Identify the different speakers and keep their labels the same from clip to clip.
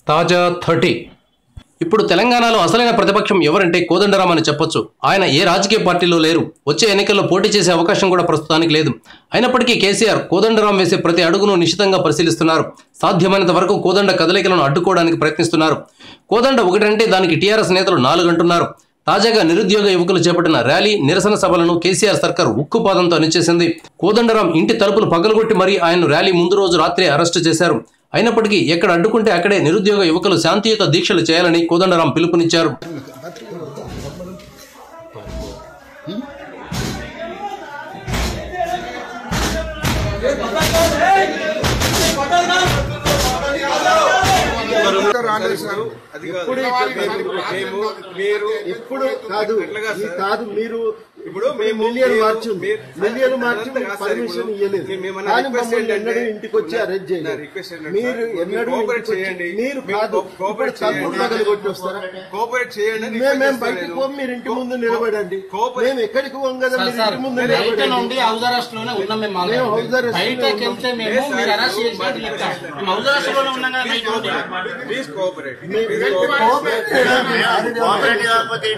Speaker 1: తాజా థర్టీ ఇప్పుడు తెలంగాణలో అసలైన ప్రతిపక్షం ఎవరంటే కోదండరాం అని చెప్పొచ్చు ఆయన ఏ రాజకీయ పార్టీలో లేరు వచ్చే ఎన్నికల్లో పోటీ చేసే అవకాశం కూడా ప్రస్తుతానికి లేదు అయినప్పటికీ కేసీఆర్ కోదండరాం వేసే ప్రతి అడుగును నిశితంగా పరిశీలిస్తున్నారు సాధ్యమైనంత వరకు కోదండ కదలికలను అడ్డుకోవడానికి ప్రయత్నిస్తున్నారు కోదండ ఒకటంటే దానికి టీఆర్ఎస్ నేతలు నాలుగు అంటున్నారు తాజాగా నిరుద్యోగ యువకులు చేపట్టిన ర్యాలీ నిరసన సభలను కేసీఆర్ సర్కార్ ఉక్కుపాదంతో అనిచేసింది కోదండరాం ఇంటి తలుపులు పగలగొట్టి మరీ ఆయన్ను ర్యాలీ ముందు రోజు రాత్రి అరెస్టు చేశారు అయినప్పటికీ ఎక్కడ అడ్డుకుంటే అక్కడే నిరుద్యోగ యువకులు శాంతియుత దీక్షలు చేయాలని కోదండరాం పిలుపునిచ్చారు
Speaker 2: అది కాదు. మేము మీరు
Speaker 3: ఇప్పుడు కాదు
Speaker 2: అట్లా కాదు
Speaker 3: ఈ
Speaker 2: సార్.
Speaker 3: కాదు మీరు
Speaker 2: ఇప్పుడు
Speaker 3: మీ
Speaker 2: మేము-
Speaker 3: మిలియన్
Speaker 2: మేము-
Speaker 3: మార్చింది
Speaker 2: మీరు-
Speaker 3: మిలియన్
Speaker 2: సార్,
Speaker 3: మార్చి
Speaker 2: అదంతా కాదు సార్
Speaker 3: పర్మిషన్
Speaker 2: ఇప్పుడు.
Speaker 3: ఇవ్వలేదు
Speaker 2: మేము- మేమన్నా
Speaker 3: కానీ
Speaker 2: రిక్వెస్ట్
Speaker 3: మమ్మల్ని
Speaker 2: ఏంటంటే-
Speaker 3: ఎన్నడూ ఇంటికి వచ్చి అరెస్ట్
Speaker 2: నా
Speaker 3: చేయలేదు
Speaker 2: రిక్వెస్ట్ ఏంటంటే
Speaker 3: మీరు
Speaker 2: సార్,
Speaker 3: ఎన్నడూ
Speaker 2: కోఆపరేట్
Speaker 3: ఇంటికి వచ్చి-
Speaker 2: చేయండి.
Speaker 3: మీరు
Speaker 2: మేము
Speaker 3: కాదు
Speaker 2: కో- కోఆపరేట్
Speaker 3: ఇప్పుడు తలుపులు
Speaker 2: చేయండి.
Speaker 3: పగలు కొట్టి వస్తారా
Speaker 2: కోఆపరేట్ చేయండి అని
Speaker 3: మేము
Speaker 2: రిక్వెస్ట్
Speaker 3: మేము
Speaker 2: చేస్తాను
Speaker 3: బయటికి
Speaker 2: నేను.
Speaker 3: పోం మీరు ఇంటి
Speaker 2: కో-
Speaker 3: ముందు నిలబడండి
Speaker 2: కోఆపరేట్
Speaker 3: మేము ఎక్కడికి పోం కదా మీరు ఇంటి ముందు
Speaker 4: బయట
Speaker 3: నిలబడండి
Speaker 4: నుండి హౌస్ అరెస్ట్ లోనే ఉన్నాం మేము ఆల్రెడీ.
Speaker 3: మేము హౌస్ అరెస్ట్ లోనే
Speaker 4: బయటకి
Speaker 3: ఉన్నాం.
Speaker 4: వెళ్తే మేము మీరు అరెస్ట్ చేసినట్టు లెక్క మేము హౌస్ అరెస్ట్ లోనే ఉన్నాం కదా బయట నుండి
Speaker 2: ప్లీజ్ కోఆపరేట్
Speaker 3: మేము-
Speaker 2: ప్లీజ్
Speaker 3: మేము
Speaker 2: కోఆపరేట్
Speaker 3: కోఆపరేట్ చేయడానికి ఆల్రెడీ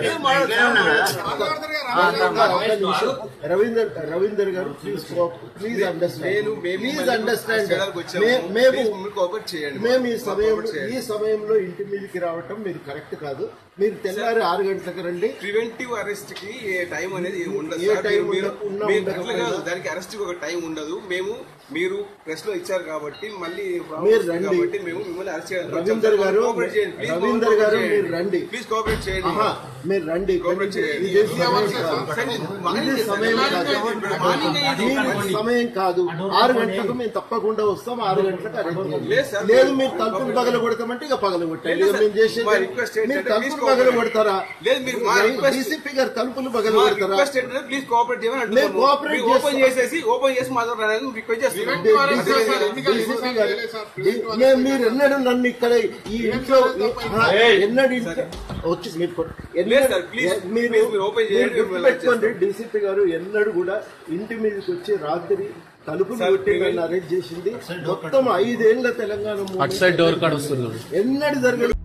Speaker 3: ఒక్క నిమిషం. రవీందర్ రవీందర్ గారు ప్లీజ్ ప్లీజ్ అండర్స్టాండ్
Speaker 2: నేను మేము
Speaker 3: ప్లీజ్ అండర్స్టాండ్
Speaker 2: చేయడానికి వచ్చాము.
Speaker 3: మేము
Speaker 2: ప్లీజ్ మీరు కోఆపరేట్ చేయండి
Speaker 3: మేము ఈ సమయంలో
Speaker 2: కోఆపరేట్ చేయండి.
Speaker 3: ఈ సమయంలో ఇంటి మీదకి రావటం మీరు కరెక్ట్ కాదు మీరు తెల్లారి ఆరు గంటలకు రండి
Speaker 2: ప్రివెంటివ్ అరెస్ట్ కి ఏ టైం అనేది ఏమి ఉండదు
Speaker 3: ఏ
Speaker 2: సార్.
Speaker 3: టైం
Speaker 2: మీరు-
Speaker 3: ఉండదు, ఉన్నా
Speaker 2: మీరు
Speaker 3: ఉండకపోయినా.
Speaker 2: అట్లా కాదు దానికి అరెస్ట్ కి ఒక టైం ఉండదు మేము మీరు ప్రెస్ లో ఇచ్చారు కాబట్టి మళ్ళీ
Speaker 3: మీరు రండి.
Speaker 2: కాబట్టి మేము మిమ్మల్ని అరెస్ట్ చేయడానికి
Speaker 3: రవీందర్
Speaker 2: వచ్చాం.
Speaker 3: గారు,
Speaker 2: కోఆపరేట్ చేయండి. ప్లీజ్
Speaker 3: రవీందర్ గారు,
Speaker 2: కోఆపరేట్
Speaker 3: మీరు
Speaker 2: చేయండి.
Speaker 3: రండి.
Speaker 2: ప్లీజ్ కోఆపరేట్ చేయండి
Speaker 3: ఆహా, మీరు రండి
Speaker 2: కోఆపరేట్ చేయండి.
Speaker 3: ఇది సమయం కాదు
Speaker 2: సరే,
Speaker 3: ఇది
Speaker 2: మార్నింగ్
Speaker 3: సమయం కాదు
Speaker 2: మార్నింగ్
Speaker 3: మీరు సమయం కాదు ఆరు గంటలకు మేము తప్పకుండా వస్తాం ఆరు గంటలకు అరెస్ట్
Speaker 2: లేదు
Speaker 3: చేయండి.
Speaker 2: సార్.
Speaker 3: లేదు మీరు తలుపులు పగల కొడతామంటే ఇక పగల కొట్టండి ఇక మేము చేసేది
Speaker 2: మా రిక్వెస్ట్ ఏంటంటే
Speaker 3: మీరు
Speaker 2: ప్లీజ్
Speaker 3: తలుపులు పగల
Speaker 2: కోఆపరేట్.
Speaker 3: కొడతారా
Speaker 2: లేదు, మీరు మా రిక్వెస్ట్-
Speaker 3: డీసీపీ గారు తలుపులు పగల
Speaker 2: మా
Speaker 3: కొడతారా
Speaker 2: రిక్వెస్ట్ ఏంటంటే ప్లీజ్ కోఆపరేట్ చేయమని
Speaker 3: మేము
Speaker 2: అంటున్నాము.
Speaker 3: కోఆపరేట్
Speaker 2: మీరు ఓపెన్
Speaker 3: చేస్తాం.
Speaker 2: చేసేసి ఓపెన్ చేసి మా దగ్గర రావాలని రిక్వెస్ట్ చేస్తున్నాం
Speaker 3: డీసీపీ గారు మేము మీరు ఎన్నడూ నన్ను ఇక్కడ ఈ ఇంట్లో ఆ, ఎన్నడూ ఇంట్లో వచ్చి మీరు కొ- ఎన్నడూ-
Speaker 2: లేదు సార్, ప్లీజ్,
Speaker 3: మీరు
Speaker 2: ప్లీజ్ మీరు ఓపెన్ చేయండి,
Speaker 3: మీరు
Speaker 2: మేము
Speaker 3: గుర్తుపెట్టుకోండి డీసీపీ గారు ఎన్నడూ కూడా ఇంటి మీదకి వచ్చి రాత్రి తలుపులు
Speaker 2: సార్,
Speaker 3: కొట్టి
Speaker 2: ప్రివెంట్-
Speaker 3: నన్ను అరెస్ట్ చేసింది మొత్తం ఐదేళ్ల తెలంగాణ మూమెంట్ ఎన్నడూ జరగలేదు